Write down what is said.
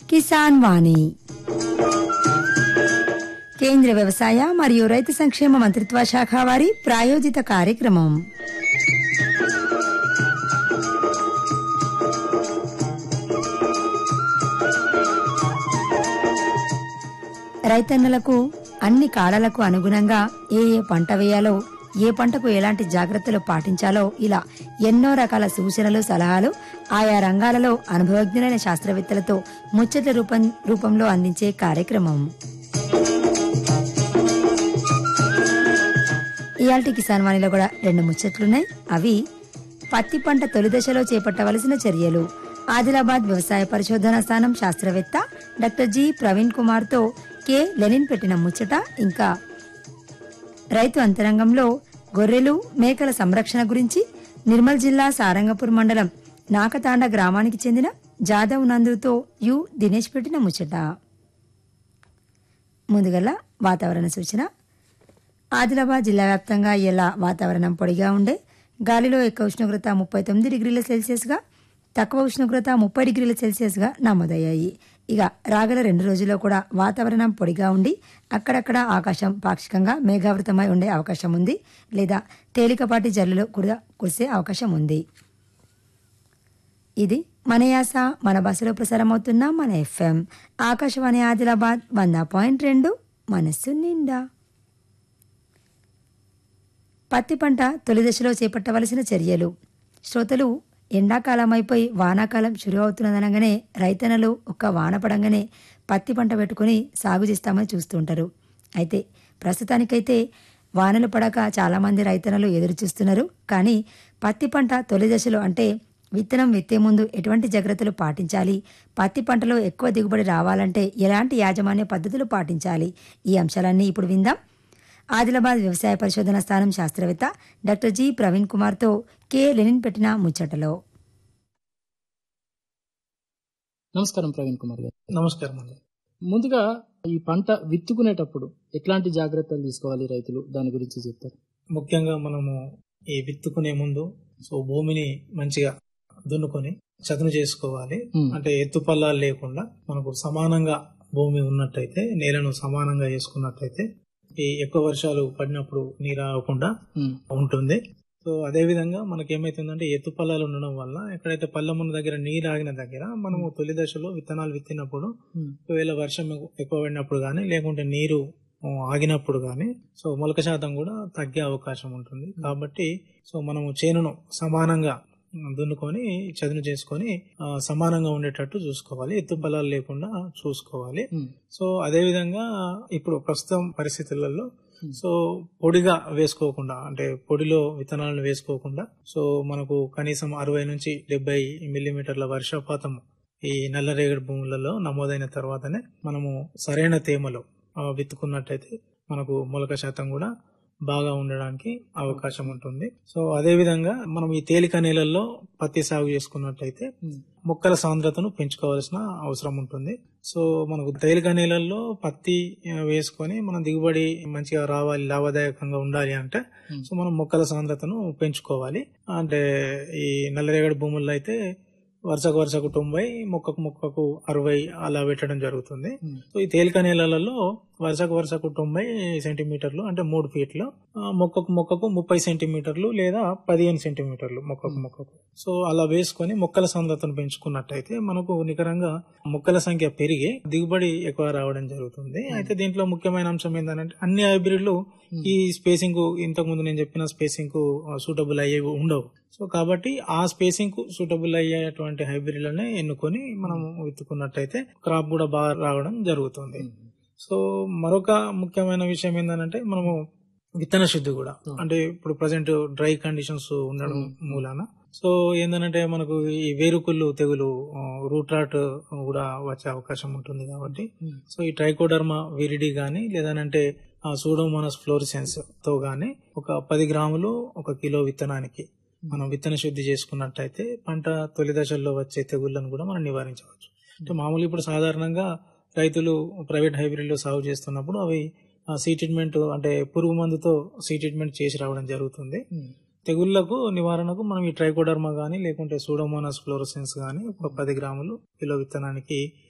కిసాన్ వాణి కేంద్ర వ్యవసాయ మరియు రైతు సంక్షేమ మంత్రిత్వ శాఖ వారి ప్రాయోజిత కార్యక్రమం రైతన్నలకు అన్ని కాలాలకు అనుగుణంగా ఏ ఏ పంట వేయాలో ఏ పంటకు ఎలాంటి జాగ్రత్తలు పాటించాలో ఇలా ఎన్నో రకాల సూచనలు సలహాలు ఆయా రంగాలలో అనుభవజ్ఞులైన శాస్త్రవేత్తలతో ముచ్చట్ల రూపం రూపంలో అందించే కార్యక్రమం ఇయాల్టి కిసాన్ వాణిలో కూడా రెండు ముచ్చట్లున్నాయి అవి పత్తి పంట తొలి దశలో చేపట్టవలసిన చర్యలు ఆదిలాబాద్ వ్యవసాయ పరిశోధన స్థానం శాస్త్రవేత్త డాక్టర్ జి ప్రవీణ్ కుమార్ తో కె లెనిన్ పెట్టిన ముచ్చట ఇంకా రైతు అంతరంగంలో గొర్రెలు మేకల సంరక్షణ గురించి నిర్మల్ జిల్లా సారంగపూర్ మండలం నాకతాండ గ్రామానికి చెందిన జాదవ్ నందుతో యు దినేష్ పెట్టిన ముచ్చట ముందుగల వాతావరణ సూచన ఆదిలాబాద్ జిల్లా వ్యాప్తంగా ఇలా వాతావరణం పొడిగా ఉండే గాలిలో ఎక్కువ ఉష్ణోగ్రత ముప్పై తొమ్మిది డిగ్రీల సెల్సియస్గా తక్కువ ఉష్ణోగ్రత ముప్పై డిగ్రీల సెల్సియస్గా నమోదయ్యాయి ఇక రాగల రెండు రోజుల్లో కూడా వాతావరణం పొడిగా ఉండి అక్కడక్కడ ఆకాశం పాక్షికంగా మేఘావృతమై ఉండే అవకాశం ఉంది లేదా తేలికపాటి జల్లులు కూడా కురిసే అవకాశం ఉంది ఇది మన యాస మన బస్సులో ప్రసారమవుతున్న మన ఎఫ్ఎం ఆకాశవాణి ఆదిలాబాద్ వంద పాయింట్ రెండు మనస్సు నిండా పత్తి పంట తొలి దశలో చేపట్టవలసిన చర్యలు శ్రోతలు ఎండాకాలం అయిపోయి వానాకాలం షురు అవుతున్నదనగానే రైతన్నలు ఒక్క వాన పడంగానే పత్తి పంట పెట్టుకుని సాగు చేస్తామని చూస్తుంటారు అయితే ప్రస్తుతానికైతే వానలు పడక చాలామంది రైతన్నలు ఎదురు చూస్తున్నారు కానీ పత్తి పంట తొలి దశలో అంటే విత్తనం విత్తే ముందు ఎటువంటి జాగ్రత్తలు పాటించాలి పత్తి పంటలో ఎక్కువ దిగుబడి రావాలంటే ఎలాంటి యాజమాన్య పద్ధతులు పాటించాలి ఈ అంశాలన్నీ ఇప్పుడు విందాం ఆదిలాబాద్ వ్యవసాయ పరిశోధన స్థానం శాస్త్రవేత్త డాక్టర్ జి ప్రవీణ్ కుమార్తో కె లెనిన్ పెట్టిన ముచ్చటలో నమస్కారం ప్రవీణ్ కుమార్ గారు నమస్కారం అండి ముందుగా ఈ పంట విత్తుకునేటప్పుడు ఎట్లాంటి జాగ్రత్తలు తీసుకోవాలి రైతులు దాని గురించి చెప్తారు ముఖ్యంగా మనము ఈ విత్తుకునే ముందు సో భూమిని మంచిగా దున్నుకొని చదును చేసుకోవాలి Hmm. అంటే ఎత్తు పల్లాలు లేకుండా మనకు సమానంగా భూమి ఉన్నట్టయితే నేలను సమానంగా చేసుకున్నట్టయితే ఈ ఎక్కువ వర్షాలు పడినప్పుడు నీరు ఆగకుండా ఉమ్, ఉంటుంది సో అదే విధంగా మనకి ఏమైతుందంటే ఎత్తు పల్లాలు ఉండడం వల్ల ఎక్కడైతే పల్లెం ఉన్న దగ్గర నీరు ఆగిన దగ్గర మనము తొలి దశలో విత్తనాలు విత్తినప్పుడు ఉమ్, ఒకవేళ వర్షం ఎక్కువ పడినప్పుడు కానీ లేకుంటే నీరు ఆ, ఆగినప్పుడు కానీ సో మొలక శాతం కూడా తగ్గే అవకాశం ఉంటుంది కాబట్టి సో మనము చేనును సమానంగా దున్నుకొని చదును చేసుకొని ఆ, సమానంగా ఉండేటట్టు చూసుకోవాలి ఎత్తు బలాలు లేకుండా చూసుకోవాలి ఉమ్, సో అదే విధంగా ఇప్పుడు ప్రస్తుతం పరిస్థితులలో Hmm. సో పొడిగా వేసుకోకుండా అంటే పొడిలో విత్తనాలను వేసుకోకుండా సో మనకు కనీసం అరవై నుంచి డెబ్బై మిల్లీమీటర్ల వర్షపాతం ఈ నల్లరేగడి భూములలో నమోదైన తర్వాతనే మనము సరైన తేమలో ఆ, విత్తుకున్నట్టయితే మనకు మొలక శాతం కూడా బాగా ఉండడానికి అవకాశం ఉంటుంది సో అదే విధంగా మనం ఈ తేలిక నేలల్లో పత్తి సాగు చేసుకున్నట్టయితే ఉమ్, మొక్కల సాంద్రతను పెంచుకోవాల్సిన అవసరం ఉంటుంది సో మనకు తేలిక నేలల్లో పత్తి ఆ, వేసుకొని మనం దిగుబడి మంచిగా రావాలి లాభదాయకంగా ఉండాలి అంటే Hmm. సో మనం మొక్కల సాంద్రతను పెంచుకోవాలి అంటే ఈ నల్లరేగడి భూముల్లో అయితే వరుసకు వరుసకు తొంభై మొక్కకు మొక్కకు అరవై అలా పెట్టడం జరుగుతుంది ఉమ్, సో ఈ తేలిక నేలలలో వరుసకు వరుసకు తొంభై సెంటీమీటర్లు అంటే మూడు ఫీట్లు ఆ, మొక్కకు మొక్కకు ముప్పై సెంటీమీటర్లు లేదా పదిహేను సెంటీమీటర్లు మొక్కకు మొక్కకు సో అలా వేసుకొని మొక్కల సాంద్రతను పెంచుకున్నట్టయితే మనకు నికరంగా మొక్కల సంఖ్య పెరిగి దిగుబడి ఎక్కువ రావడం జరుగుతుంది అయితే దీంట్లో ముఖ్యమైన అంశం ఏంటంటే అన్ని హైబ్రిడ్లు ఈ స్పేసింగ్ ఇంతకు ముందు నేను చెప్పిన స్పేసింగ్ కు సూటబుల్ అయ్యేవి ఉండవు సో కాబట్టి ఆ స్పేసింగ్ కు సూటబుల్ అయ్యేటువంటి హైబ్రిడ్లనే ఎన్నుకొని మనం విత్తుకున్నట్టయితే క్రాప్ కూడా బాగా రావడం జరుగుతుంది ఉమ్, సో మరొక ముఖ్యమైన విషయం ఏంటంటే మనము విత్తన శుద్ధి కూడా Hmm. అంటే ఇప్పుడు ప్రజెంట్ డ్రై కండిషన్స్ ఉండడం మూలాన సో ఏంటంటే మనకు ఈ వేరుకుళ్ళు తెగులు రూట్ రాట్ కూడా వచ్చే అవకాశం ఉంటుంది కాబట్టి ఉమ్, సో ఈ ట్రైకోడర్మా విరిడి గాని లేదనంటే సూడోమోనస్ ఫ్లోరిసెన్స్ తో గాని ఒక పది గ్రాములు ఒక కిలో విత్తనానికి మనం విత్తన శుద్ధి చేసుకున్నట్టయితే పంట తొలి దశల్లో వచ్చే తెగుళ్లను కూడా మనం నివారించవచ్చు అంటే మామూలు ఇప్పుడు సాధారణంగా రైతులు ప్రైవేట్ హైబ్రిడ్ లో సాగు చేస్తున్నప్పుడు అవి సీ ట్రీట్మెంట్ అంటే పురుగు మందుతో సీ ట్రీట్మెంట్ చేసి రావడం జరుగుతుంది ఉమ్, తెగుళ్లకు నివారణకు మనం ఈ ట్రైకోడర్మా గానీ లేకుంటే సూడోమోనాస్ ఫ్లోరోసెన్స్ గానీ ఒక పది గ్రాములు కిలో విత్తనానికి